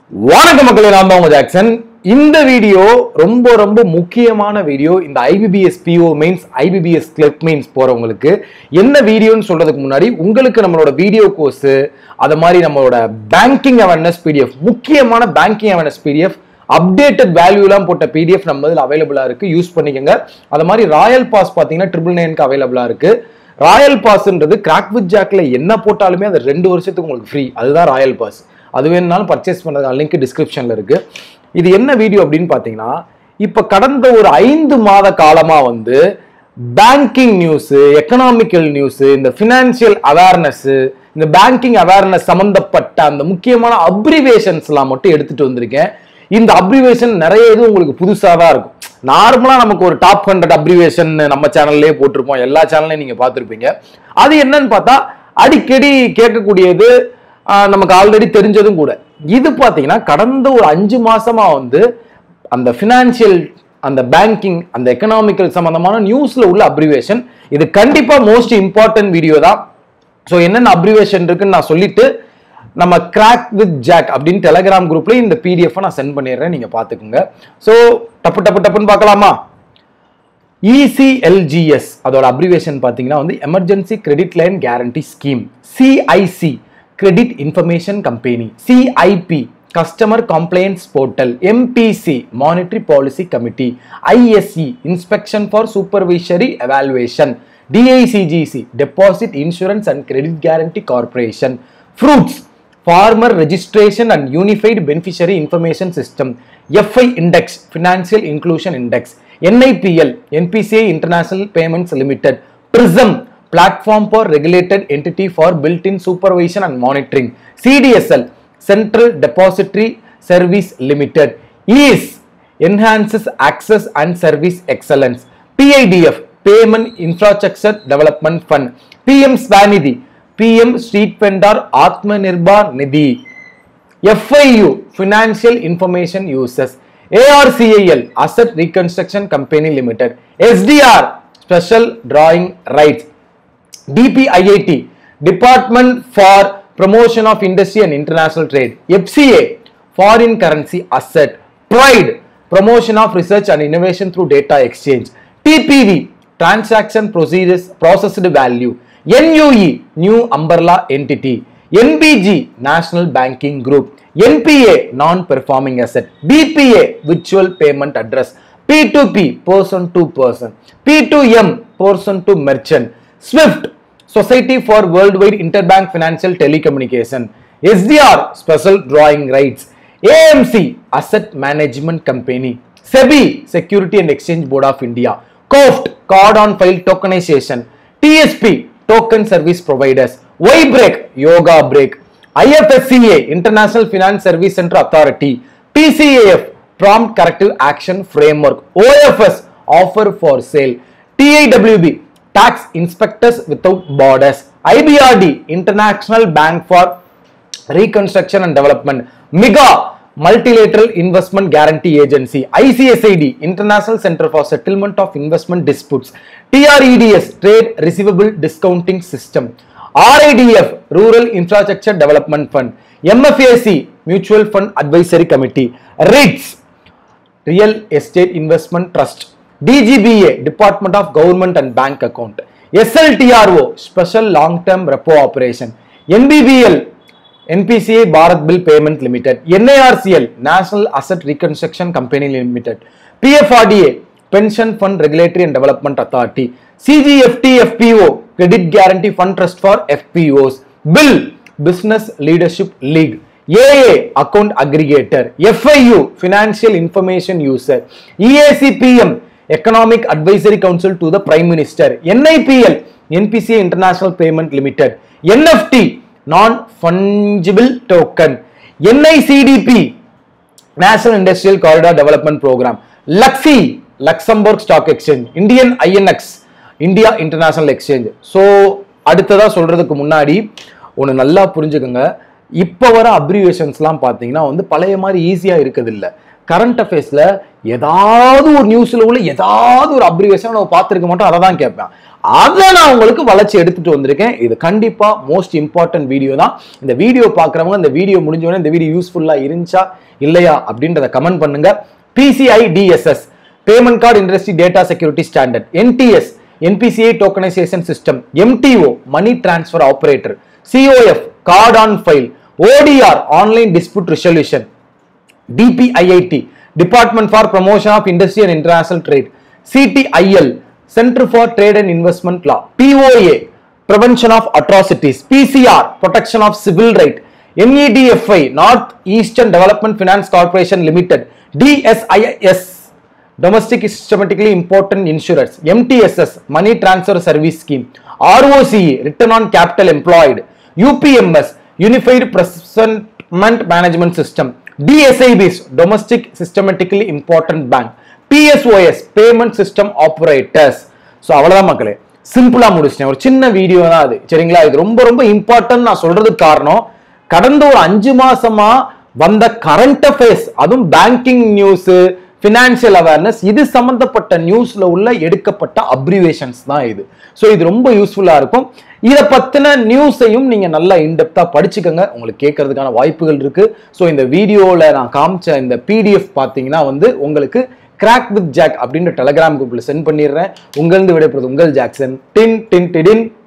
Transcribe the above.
வணக்கம் மக்களே நான் தான் உங்க ஜாக்சன் இந்த வீடியோ ரொம்ப ரொம்ப முக்கியமான வீடியோ இந்த IBPS PO mains IBPS clerk mains போறவங்களுக்கு என்ன வீடியோன்னு சொல்றதுக்கு முன்னாடி உங்களுக்கு நம்மளோட வீடியோ கோர்ஸ் அது மாதிரி நம்மளோட பேங்கிங் அவேர்னஸ் பிடிஎஃப் முக்கியமான பேங்கிங் அவேர்னஸ் பிடிஎஃப் அப்டேட்டட் வேல்யூலாம் போட்ட பிடிஎஃப் நம்ம இதில் அவைலபிளா இருக்கு யூஸ் பண்ணிக்கோங்க அது மாதிரி ராயல் பாஸ் பார்த்தீங்கன்னா ட்ரிபிள் நைனுக்கு அவைலபிளா இருக்கு ராயல் பாஸ்ன்றது கிராக் வித் ஜாக்ல என்ன போட்டாலுமே அது ரெண்டு வருஷத்துக்கு உங்களுக்கு ஃப்ரீ அதுதான் ராயல் பாஸ் அது வேணும்னாலும் பர்ச்சேஸ் பண்ணுறதுக்கு லிங்க் டிஸ்கிரிப்ஷன்ல இருக்கு இது என்ன வீடியோ அப்படின்னு பார்த்தீங்கன்னா இப்போ கடந்த ஒரு ஐந்து மாத காலமா வந்து பேங்கிங் நியூஸ் எக்கனாமிக்கல் நியூஸ் இந்த ஃபினான்ஷியல் அவேர்னஸ் இந்த பேங்கிங் அவேர்னஸ் சம்பந்தப்பட்ட அந்த முக்கியமான அப்ரிவேஷன்ஸ்லாம் மட்டும் எடுத்துட்டு வந்திருக்கேன் இந்த அப்ரிவேஷன் நிறைய இது உங்களுக்கு புதுசாக தான் இருக்கும் நார்மலா நமக்கு ஒரு டாப் ஹண்ட்ரட் அப்ரிவேஷன் நம்ம சேனல்லே போட்டிருப்போம் எல்லா சேனல்லையும் நீங்க பார்த்துருப்பீங்க அது என்னன்னு பார்த்தா அடிக்கடி கேட்கக்கூடியது ஆஹ், நமக்கு ஆல்ரெடி தெரிஞ்சதும் கூட இது பார்த்தீங்கன்னா கடந்த ஒரு அஞ்சு மாசமா வந்து அந்த ஃபினான்ஷியல் அந்த பேங்கிங் அந்த எக்கனாமிக்கல் சம்பந்தமான நியூஸ்ல உள்ள அப்ரிவேஷன் இது கண்டிப்பா மோஸ்ட் இம்பார்ட்டன்ட் வீடியோ தான் ஸோ என்னென்ன அப்ரிவேஷன் இருக்குன்னு நான் சொல்லிட்டு நம்ம கிராக் வித் ஜாக் அப்படின்னு டெலகிராம் குரூப்ல இந்த பிடிஎஃப் நான் சென்ட் பண்ணிடுறேன் நீங்க பாத்துக்கோங்க ஸோ டப்பு டப்பு டப்புன்னு பார்க்கலாமா இசிஎல்ஜிஎஸ் அதோட அப்ரிவேஷன் பார்த்தீங்கன்னா வந்து emergency credit line guarantee scheme CIC credit information company CIB customer complaints portal MPC monetary policy committee ISE inspection for supervisory evaluation DICGC deposit insurance and credit guarantee corporation fruits farmer registration and unified beneficiary information system fi index financial inclusion index nipl npca international payments limited prism platform for regulated entity for built-in supervision and monitoring cdsl central depository service limited ease enhances access and service excellence pidf payment infrastructure development fund pm svanidhi pm street vendor atmanirbhar nidhi FIU Financial Information Users ARCIL Asset Reconstruction Company Limited SDR Special Drawing Rights DPIIT Department for Promotion of Industry and International Trade FCA Foreign Currency Asset Pride Promotion of Research and Innovation through Data Exchange TPV Transaction Procedures Processed Value NUE New Umbrella Entity NBG National Banking Group NPA Non-Performing Asset BPA Virtual Payment Address P2P Person to Person P2M Person to Merchant SWIFT Society for Worldwide Interbank Financial Telecommunication SDR Special Drawing Rights AMC Asset Management Company SEBI Security and Exchange Board of India COFT Card on File Tokenization TSP Token Service Providers YBreak Yoga Break IFSCA International Finance Service Center Authority TCAF Prompt Corrective Action Framework OFS Offer for Sale TIWB Tax Inspectors Without Borders IBRD International Bank for Reconstruction and Development MIGA Multilateral Investment Guarantee Agency ICSID International Center for Settlement of Investment Disputes TREDS Trade Receivable Discounting System RIDF Rural Infrastructure Development Fund MFAC Mutual Fund Advisory Committee REITs Real Estate Investment Trust, DGBA, Department of Government and Bank Account, SLTRO, Special Long Term Repo Operation, NBBL, NPCA Bharat Bill Payment Limited, NARCL, National Asset Reconstruction Company Limited, PFRDA, Pension Fund Regulatory and Development Authority, CGFT FPO, Credit Guarantee Fund Trust for FPOs, Bill, Business Leadership League, AA Account Aggregator, FIU Financial Information User, EACPM Economic Advisory Council to the Prime Minister, NIPL NPCA International Payment Limited, NFT Non Fungible Token, NICDP National Industrial Corridor Development Program, Luxi Luxembourg Stock Exchange, Indian INX India international exchange so அடுத்ததா சொல்றதுக்கு முன்னாடி ஒன்று நல்லா புரிஞ்சுக்கோங்க இப்போ வர அப்ரிவேஷன்ஸ்லாம் பார்த்தீங்கன்னா வந்து பழைய மாதிரி ஈஸியாக இருக்குது இல்லை கரண்ட் அஃபேர்ஸில் ஏதாவது ஒரு நியூஸில் உள்ள ஏதாவது ஒரு அப்ரிவேஷன் நம்ம பார்த்துருக்க மாட்டோம் அதை தான் கேட்பேன் அதை நான் உங்களுக்கு வளைச்சு எடுத்துட்டு வந்திருக்கேன் இது கண்டிப்பா மோஸ்ட் இம்பார்ட்டன்ட் வீடியோ தான் இந்த வீடியோ பார்க்குறவங்க இந்த வீடியோ முடிஞ்ச உடனே இந்த வீடியோ யூஸ்ஃபுல்லா இருந்துச்சா இல்லையா அப்படின்றத கமெண்ட் பண்ணுங்க PCI DSS payment card industry data security standard NDS NPCI tokenisation system MTO money transfer operator COF card on file ODR online dispute resolution DPIIT, Department for Promotion of Industry and International Trade, CTIL, Center for Trade and Investment Law, POA, Prevention of Atrocities, PCR, Protection of Civil Right, NEDFI, North Eastern Development Finance Corporation Limited, DSIS, Domestic Systematically Important Insurance, MTSS, Money Transfer Service Scheme, ROCE, Return on Capital Employed, UPMS, Unified Presentment Management System, DSIBs, Domestic Systematically Important Bank, PSOS, Payment System Operators. So அவ்வளோதான் மக்களே சிம்பிளா முடிச்சிட்டேன் ஒரு சின்ன video தான் அது சரிங்களா இது ரொம்ப ரொம்ப இம்பார்ட்டன்ட் நான் சொல்றதுக்கு காரணம் கடந்த ஒரு அஞ்சு மாசமா வந்த கரண்ட் அஃபேர்ஸ் அதுவும் பேங்கிங் நியூஸ் ஃபினான்ஷியல் அவேர்னஸ் இது சம்பந்தப்பட்ட நியூஸ்ல உள்ள எடுக்கப்பட்ட அப்ரிவேஷன்ஸ் தான் இது ஸோ இது ரொம்ப யூஸ்ஃபுல்லா இருக்கும் இதை பத்தின நியூஸையும் நீங்க நல்லா இன்டெப்தா படிச்சுக்கோங்க உங்களுக்கு கேட்கறதுக்கான வாய்ப்புகள் இருக்கு ஸோ இந்த வீடியோல நான் காமிச்ச இந்த பிடிஎஃப் பார்த்தீங்கன்னா வந்து உங்களுக்கு கிராக் வித் ஜாக் அப்படின்ற டெலகிராம் குரூப்ல சென்ட் பண்ணிடுறேன் உங்களிருந்து விடைபெறுவது உங்கள் ஜாக்சன் டின் டின் டிடின்